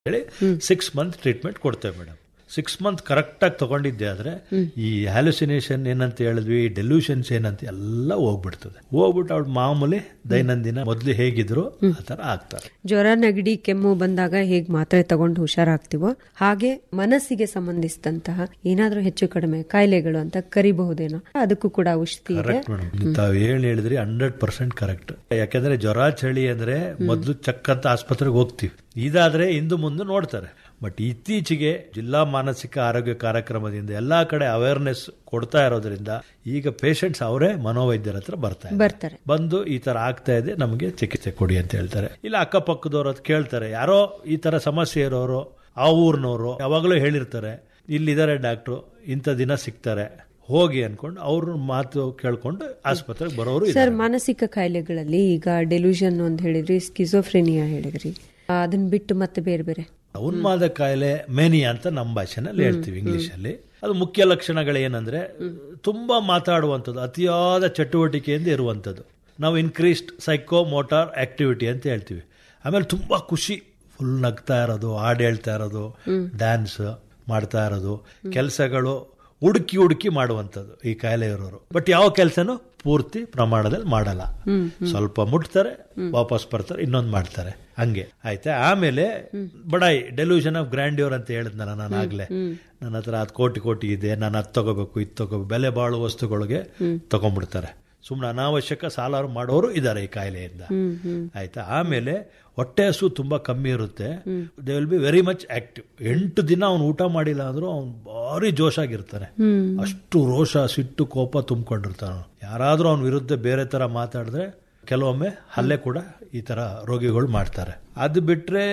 ಹೇಳಿ six month treatment ಕೊಡ್ತೇವೆ madam six month ಕರೆಕ್ಟಾಗಿ ತಗೊಂಡಿದ್ದೆ ಆದ್ರೆ ಈ ಹ್ಯಾಲುಸಿನೇಷನ್ ಏನಂತ ಹೇಳಿದ್ವಿ ಡೆಲ್ಯೂಷನ್ಸ್ ಏನಂತ ಎಲ್ಲ ಹೋಗ್ಬಿಡ್ತದೆ ಹೋಗ್ಬಿಟ್ಟು ಅವ್ಳು ಮಾಮೂಲಿ ದೈನಂದಿನ ಮೊದಲು ಹೇಗಿದ್ರು ಆ ಥರ ಆಗ್ತಾರೆ ಜ್ವರ ನೆಗಡಿ ಕೆಮ್ಮು ಬಂದಾಗ ಹೇಗ್ ಮಾತ್ರೆ ತಗೊಂಡು ಹುಷಾರಾಗ್ತಿವೋ ಹಾಗೆ ಮನಸ್ಸಿಗೆ ಸಂಬಂಧಿಸಿದಂತಹ ಏನಾದ್ರೂ ಹೆಚ್ಚು ಕಡಿಮೆ ಕಾಯಿಲೆಗಳು ಅಂತ ಕರಿಬಹುದೇನೋ ಅದಕ್ಕೂ ಕೂಡ ಔಷಧಿ ಇದೆ ಕರೆಕ್ಟ್ ಮೇಡಮ್ ತಾವು ಹೇಳಿ ಹೇಳಿದ್ರಿ ಹಂಡ್ರೆಡ್ ಪರ್ಸೆಂಟ್ ಕರೆಕ್ಟ್ ಯಾಕಂದ್ರೆ ಜ್ವರ ಚಳಿ ಅಂದ್ರೆ ಮೊದಲು ಚಕ್ ಅಂತ ಆಸ್ಪತ್ರೆಗೆ ಹೋಗ್ತೀವಿ ಇದಾದ್ರೆ ಇಂದು ಮುಂದೆ ನೋಡ್ತಾರೆ ಬಟ್ ಇತ್ತೀಚೆಗೆ ಜಿಲ್ಲಾ ಮಾನಸಿಕ ಆರೋಗ್ಯ ಕಾರ್ಯಕ್ರಮದಿಂದ ಎಲ್ಲಾ ಕಡೆ ಅವೇರ್ನೆಸ್ ಕೊಡ್ತಾ ಇರೋದ್ರಿಂದ ಈಗ ಪೇಷಂಟ್ಸ್ ಅವರೇ ಮನೋವೈದ್ಯರ ಹತ್ರ ಬರ್ತಾರೆ ಬರ್ತಾರೆ ಬಂದು ಈ ತರ ಆಗ್ತಾ ಇದೆ ನಮಗೆ ಚಿಕಿತ್ಸೆ ಕೊಡಿ ಅಂತ ಹೇಳ್ತಾರೆ ಇಲ್ಲ ಅಕ್ಕಪಕ್ಕದವ್ರು ಅದು ಕೇಳ್ತಾರೆ ಯಾರೋ ಈ ತರ ಸಮಸ್ಯೆ ಇರೋರು ಆ ಊರ್ನವರು ಯಾವಾಗಲೂ ಹೇಳಿರ್ತಾರೆ ಇಲ್ಲಿದ್ದಾರೆ ಡಾಕ್ಟ್ರು ಇಂಥ ದಿನ ಸಿಗ್ತಾರೆ ಹೋಗಿ ಅನ್ಕೊಂಡು ಅವ್ರ ಮಾತು ಕೇಳ್ಕೊಂಡು ಆಸ್ಪತ್ರೆಗೆ ಬರೋರು ಇದ್ದಾರೆ. ಸರ್ ಮಾನಸಿಕ ಕಾಯಿಲೆಗಳಲ್ಲಿ ಈಗ ಡೆಲ್ಯೂಷನ್ ಅಂತ ಹೇಳಿದ್ರಿ ಸ್ಕಿಜೋಫ್ರೆನಿಯಾ ಹೇಳಿದ್ರಿ ಆ, ಅದನ್ನ ಬಿಟ್ಟು ಮತ್ತೆ ಬೇರೆ ಬೇರೆ ಉನ್ಮಾದ ಕಾಯಿಲೆ ಮೇನಿಯಾ ಅಂತ ನಮ್ಮ ಭಾಷೆನಲ್ಲಿ ಹೇಳ್ತೀವಿ ಇಂಗ್ಲಿಷ್ ಅಲ್ಲಿ ಅದು ಮುಖ್ಯ ಲಕ್ಷಣಗಳೇನಂದ್ರೆ ತುಂಬಾ ಮಾತಾಡುವಂಥದ್ದು ಅತಿಯಾದ ಚಟುವಟಿಕೆಯಿಂದ ಇರುವಂಥದ್ದು ನಾವು ಇನ್ಕ್ರೀಸ್ಡ್ ಸೈಕೋ ಮೋಟಾರ್ ಆಕ್ಟಿವಿಟಿ ಅಂತ ಹೇಳ್ತೀವಿ ಆಮೇಲೆ ತುಂಬಾ ಖುಷಿ ಫುಲ್ ನಗ್ತಾ ಇರೋದು ಹಾಡು ಹೇಳ್ತಾ ಇರೋದು ಡ್ಯಾನ್ಸ್ ಮಾಡ್ತಾ ಇರೋದು ಕೆಲಸಗಳು ಹುಡುಕಿ ಹುಡುಕಿ ಮಾಡುವಂಥದ್ದು ಈ ಕಾಯಿಲೆ ಇರೋರು ಬಟ್ ಯಾವ ಕೆಲಸನೂ ಪೂರ್ತಿ ಪ್ರಮಾಣದಲ್ಲಿ ಮಾಡಲ್ಲ ಸ್ವಲ್ಪ ಮುಟ್ತಾರೆ ವಾಪಸ್ ಬರ್ತಾರೆ ಇನ್ನೊಂದು ಮಾಡ್ತಾರೆ ಹಂಗೆ ಆಯ್ತಾ ಆಮೇಲೆ ಬಡಾಯಿ ಡೆಲ್ಯೂಷನ್ ಆಫ್ ಗ್ರ್ಯಾಂಡ್ಯೂರ್ ಅಂತ ಹೇಳಿದ್ನಲ್ಲ ನಾನು ಆಗ್ಲೇ ನನ್ನ ಹತ್ರ ಅದು ಕೋಟಿ ಕೋಟಿ ಇದೆ ನಾನು ಅದು ತಗೋಬೇಕು ಇದು ತಗೋಬೇಕು ಬೆಲೆ ಬಾಳುವ ವಸ್ತುಗಳಿಗೆ ತಗೊಂಡ್ಬಿಡ್ತಾರೆ ಸುಮ್ಮನೆ ಅನಾವಶ್ಯಕ ಸಾಲ ಮಾಡೋರು ಇದ್ದಾರೆ ಈ ಕಾಯಿಲೆಯಿಂದ ಆಯ್ತಾ ಆಮೇಲೆ ಹೊಟ್ಟೆ ಹಸು ತುಂಬಾ ಕಮ್ಮಿ ಇರುತ್ತೆ they will be very much active ಎಂಟು ದಿನ ಅವ್ನು ಊಟ ಮಾಡಿಲ್ಲ ಅಂದ್ರೂ ಅವ್ನು ಭಾರಿ ಜೋಶಾಗಿರ್ತಾನೆ ಅಷ್ಟು ರೋಷ ಸಿಟ್ಟು ಕೋಪ ತುಂಬಿಕೊಂಡಿರ್ತಾನ ಯಾರಾದ್ರೂ ಅವನ ವಿರುದ್ಧ ಬೇರೆ ತರ ಮಾತಾಡಿದ್ರೆ ಕೆಲವೊಮ್ಮೆ ಹಲ್ಲೆ ಕೂಡ ಈ ತರ ರೋಗಿಗಳು ಮಾಡ್ತಾರೆ ಅದು ಬಿಟ್ರೆ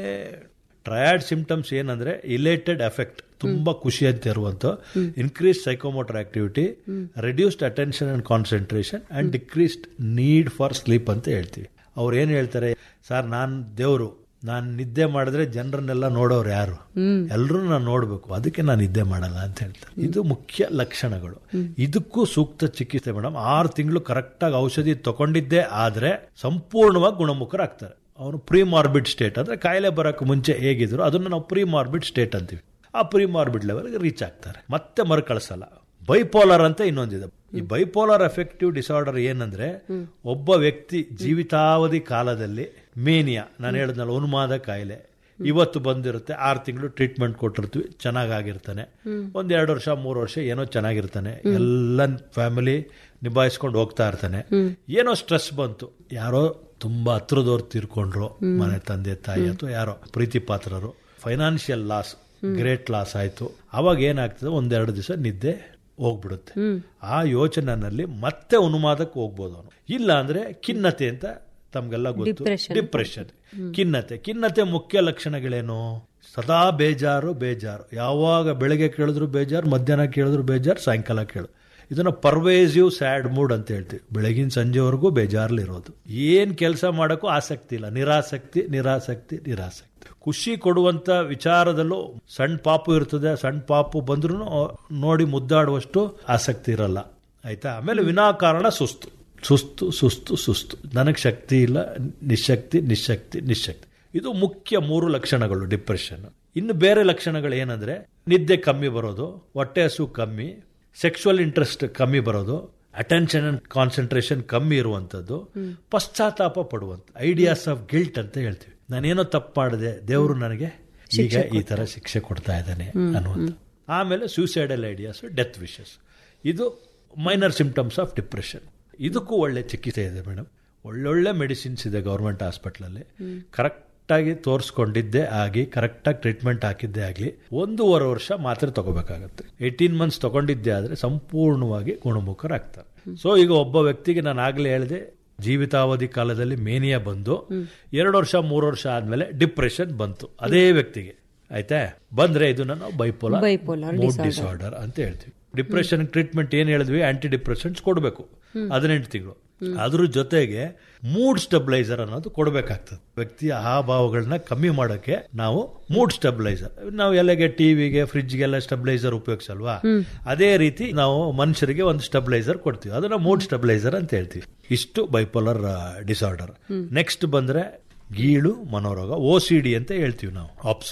ಟ್ರಯಾಡ್ ಸಿಂಪ್ಟಮ್ಸ್ ಏನಂದ್ರೆ ಇಲೇಟೆಡ್ ಎಫೆಕ್ಟ್ ತುಂಬಾ ಖುಷಿ ಅಂತ ಇರುವಂತ increase psychomotor activity reduced attention and concentration and decreased need for sleep ಅಂತ ಹೇಳ್ತೀವಿ ಅವ್ರು ಏನ್ ಹೇಳ್ತಾರೆ ಸರ್ ನಾನ್ ದೇವರು ನಾನ್ ನಿದ್ದೆ ಮಾಡಿದ್ರೆ ಜನರನ್ನೆಲ್ಲ ನೋಡೋರು ಯಾರು ಎಲ್ಲರೂ ನಾನು ನೋಡ್ಬೇಕು ಅದಕ್ಕೆ ನಾನು ನಿದ್ದೆ ಮಾಡಲ್ಲ ಅಂತ ಹೇಳ್ತಾರೆ ಇದು ಮುಖ್ಯ ಲಕ್ಷಣಗಳು ಇದಕ್ಕೂ ಸೂಕ್ತ ಚಿಕಿತ್ಸೆ ಮೇಡಮ್ ಆರು ತಿಂಗಳು ಕರೆಕ್ಟಾಗಿ ಔಷಧಿ ತಗೊಂಡಿದ್ದೇ ಆದ್ರೆ ಸಂಪೂರ್ಣವಾಗಿ ಗುಣಮುಖರಾಗ್ತಾರೆ ಅವನು ಪ್ರೀ ಮಾರ್ಬಿಡ್ ಸ್ಟೇಟ್ ಅಂದ್ರೆ ಕಾಯಿಲೆ ಬರಕ್ಕೆ ಮುಂಚೆ ಹೇಗಿದ್ರು ಅದನ್ನ ನಾವು ಪ್ರೀ ಮಾರ್ಬಿಡ್ ಸ್ಟೇಟ್ ಅಂತೀವಿ ಆ ಪ್ರೀ ಮಾರ್ಬಿಡ್ ಲೆವೆಲ್ಗೆ ರೀಚ್ ಆಗ್ತಾರೆ ಮತ್ತೆ ಮರುಕಳಿಸಲ್ಲ ಬೈಪೋಲಾರ್ ಅಂತ ಇನ್ನೊಂದಿದೆ ಈ ಬೈಪೋಲಾರ್ ಎಫೆಕ್ಟಿವ್ ಡಿಸಾರ್ಡರ್ ಏನಂದ್ರೆ ಒಬ್ಬ ವ್ಯಕ್ತಿ ಜೀವಿತಾವಧಿ ಕಾಲದಲ್ಲಿ ಮೇನಿಯಾ ನಾನು ಹೇಳಿದ್ನಲ್ಲ ಉನ್ಮಾದ ಕಾಯಿಲೆ ಇವತ್ತು ಬಂದಿರುತ್ತೆ ಆರು ತಿಂಗಳು ಟ್ರೀಟ್ಮೆಂಟ್ ಕೊಟ್ಟಿರ್ತೀವಿ ಚೆನ್ನಾಗಿರ್ತಾನೆ ಒಂದ್ ಎರಡು ವರ್ಷ ಮೂರು ವರ್ಷ ಏನೋ ಚೆನ್ನಾಗಿರ್ತಾನೆ ಎಲ್ಲ ಫ್ಯಾಮಿಲಿ ನಿಭಾಯಿಸ್ಕೊಂಡು ಹೋಗ್ತಾ ಇರ್ತಾನೆ ಏನೋ ಸ್ಟ್ರೆಸ್ ಬಂತು ಯಾರೋ ತುಂಬಾ ಹತ್ರದವ್ರು ತೀರ್ಕೊಂಡ್ರು ಮನೆ ತಂದೆ ತಾಯಿ ಅಥವಾ ಯಾರೋ ಪ್ರೀತಿ ಪಾತ್ರರು ಫೈನಾನ್ಷಿಯಲ್ ಲಾಸ್ ಗ್ರೇಟ್ ಲಾಸ್ ಆಯ್ತು ಅವಾಗ ಏನಾಗ್ತದೆ ಒಂದೆರಡು ದಿವಸ ನಿದ್ದೆ ಹೋಗ್ಬಿಡುತ್ತೆ ಆ ಯೋಚನೆನಲ್ಲಿ ಮತ್ತೆ ಉನ್ಮಾದಕ್ಕೆ ಹೋಗ್ಬೋದು ಅವನು ಇಲ್ಲ ಅಂದ್ರೆ ಖಿನ್ನತೆ ಅಂತ ತಮ್ಗೆಲ್ಲ ಗೊತ್ತು ಡಿಪ್ರೆಷನ್ ಖಿನ್ನತೆ ಖಿನ್ನತೆ ಮುಖ್ಯ ಲಕ್ಷಣಗಳೇನು ಸದಾ ಬೇಜಾರು ಬೇಜಾರು ಯಾವಾಗ ಬೆಳಗ್ಗೆ ಕೇಳಿದ್ರು ಬೇಜಾರು ಮಧ್ಯಾಹ್ನ ಕೇಳಿದ್ರು ಬೇಜಾರು ಸಾಯಂಕಾಲ ಕೇಳು ಇದನ್ನ ಪರ್ವೇಸಿವ್ ಸ್ಯಾಡ್ ಮೂಡ್ ಅಂತ ಹೇಳ್ತೀವಿ ಬೆಳಗಿನ ಸಂಜೆವರೆಗೂ ಬೇಜಾರ್ಲಿರೋದು ಏನ್ ಕೆಲಸ ಮಾಡೋಕ್ಕೂ ಆಸಕ್ತಿ ಇಲ್ಲ ನಿರಾಸಕ್ತಿ ನಿರಾಸಕ್ತಿ ನಿರಾಸಕ್ತಿ ಖುಷಿ ಕೊಡುವಂತ ವಿಚಾರದಲ್ಲೂ ಸಣ್ಣ ಪಾಪು ಇರ್ತದೆ ಸಣ್ಣ ಪಾಪು ಬಂದ್ರೂ ನೋಡಿ ಮುದ್ದಾಡುವಷ್ಟು ಆಸಕ್ತಿ ಇರಲ್ಲ ಆಯ್ತಾ ಆಮೇಲೆ ವಿನಾಕಾರಣ ಸುಸ್ತು ಸುಸ್ತು ಸುಸ್ತು ಸುಸ್ತು ನನಗೆ ಶಕ್ತಿ ಇಲ್ಲ ನಿಶಕ್ತಿ ನಿಶಕ್ತಿ ನಿಶಕ್ತಿ ಇದು ಮುಖ್ಯ ಮೂರು ಲಕ್ಷಣಗಳು ಡಿಪ್ರೆಷನ್ ಇನ್ನು ಬೇರೆ ಲಕ್ಷಣಗಳು ಏನಂದ್ರೆ ನಿದ್ದೆ ಕಮ್ಮಿ ಬರೋದು ಹೊಟ್ಟೆ ಹಸು ಕಮ್ಮಿ ಸೆಕ್ಸುವಲ್ ಇಂಟ್ರೆಸ್ಟ್ ಕಮ್ಮಿ ಬರೋದು ಅಟೆನ್ಷನ್ ಅಂಡ್ ಕಾನ್ಸಂಟ್ರೇಷನ್ ಕಮ್ಮಿ ಇರುವಂತದ್ದು ಪಶ್ಚಾತ್ತಾಪ ಪಡುವಂತ ಐಡಿಯಾಸ್ ಆಫ್ ಗಿಲ್ಟ್ ಅಂತ ಹೇಳ್ತೀವಿ ನಾನೇನೋ ತಪ್ಪು ಮಾಡಿದೆ ದೇವರು ನನಗೆ ಈಗ ಈ ತರ ಶಿಕ್ಷೆ ಕೊಡ್ತಾ ಇದ್ದಾನೆ ಅನ್ನುವಂಥ ಆಮೇಲೆ ಸೂಸೈಡಲ್ ಐಡಿಯಾಸ್ ಡೆತ್ ವಿಶಸ್ ಇದು ಮೈನರ್ ಸಿಂಪ್ಟಮ್ಸ್ ಆಫ್ ಡಿಪ್ರೆಷನ್ ಇದಕ್ಕೂ ಒಳ್ಳೆ ಚಿಕಿತ್ಸೆ ಇದೆ ಮೇಡಮ್ ಒಳ್ಳೊಳ್ಳೆ ಮೆಡಿಸಿನ್ಸ್ ಇದೆ ಗೌರ್ಮೆಂಟ್ ಹಾಸ್ಪಿಟ್ಲಲ್ಲಿ ಕರೆಕ್ಟಾಗಿ ತೋರಿಸ್ಕೊಂಡಿದ್ದೇ ಆಗಿ ಕರೆಕ್ಟಾಗಿ ಟ್ರೀಟ್ಮೆಂಟ್ ಹಾಕಿದ್ದೇ ಆಗಲಿ ಒಂದೂವರೆ ವರ್ಷ ಮಾತ್ರ ತಗೋಬೇಕಾಗತ್ತೆ ಏಯ್ಟೀನ್ ಮಂತ್ಸ್ ತಗೊಂಡಿದ್ದೇ ಆದರೆ ಸಂಪೂರ್ಣವಾಗಿ ಗುಣಮುಖರಾಗ್ತಾರೆ ಸೊ ಈಗ ಒಬ್ಬ ವ್ಯಕ್ತಿಗೆ ನಾನು ಆಗಲೇ ಹೇಳಿದೆ ಜೀವಿತಾವಧಿ ಕಾಲದಲ್ಲಿ ಮೇನಿಯಾ ಬಂದು ಎರಡು ವರ್ಷ ಮೂರು ವರ್ಷ ಆದ್ಮೇಲೆ ಡಿಪ್ರೆಷನ್ ಬಂತು ಅದೇ ವ್ಯಕ್ತಿಗೆ ಆಯ್ತಾ ಬಂದ್ರೆ ಇದನ್ನ ನಾವು ಬೈಪೋಲಾರ್ Bipolar ಮೂಡ್ ಡಿಸಾರ್ಡರ್ ಅಂತ ಹೇಳ್ತೀವಿ ಡಿಪ್ರೆಷನ್ ಟ್ರೀಟ್ಮೆಂಟ್ ಏನ್ ಹೇಳಿದ್ವಿ ಆಂಟಿ ಡಿಪ್ರೆಷನ್ಸ್ ಕೊಡಬೇಕು ಹದಿನೆಂಟು ತಿಂಗಳು ಅದ್ರ ಜೊತೆಗೆ ಮೂಡ್ ಸ್ಟೆಬಿಲೈಸರ್ ಅನ್ನೋದು ಕೊಡಬೇಕಾಗ್ತದೆ ವ್ಯಕ್ತಿಯ ಹಾವಭಾವಗಳನ್ನ ಕಮ್ಮಿ ಮಾಡೋಕೆ ನಾವು ಮೂಡ್ ಸ್ಟೆಬಿಲೈಸರ್ ನಾವು ಎಲೆಗೆ ಟಿವಿಗೆ ಫ್ರಿಜ್ಗೆಲ್ಲ ಸ್ಟೆಬಿಲೈಸರ್ ಉಪಯೋಗಿಸಲ್ವಾ ಅದೇ ರೀತಿ ನಾವು ಮನುಷ್ಯರಿಗೆ ಒಂದು ಸ್ಟೆಬಿಲೈಸರ್ ಕೊಡ್ತೀವಿ ಅದನ್ನ ಮೂಡ್ ಸ್ಟೆಬಿಲೈಸರ್ ಅಂತ ಹೇಳ್ತೀವಿ ಇಷ್ಟು ಬೈಪೋಲರ್ ಡಿಸಾರ್ಡರ್ ನೆಕ್ಸ್ಟ್ ಬಂದ್ರೆ ಗೀಳು ಮನೋರೋಗ ಓ ಸಿ ಡಿ ಅಂತ ಹೇಳ್ತೀವಿ ನಾವು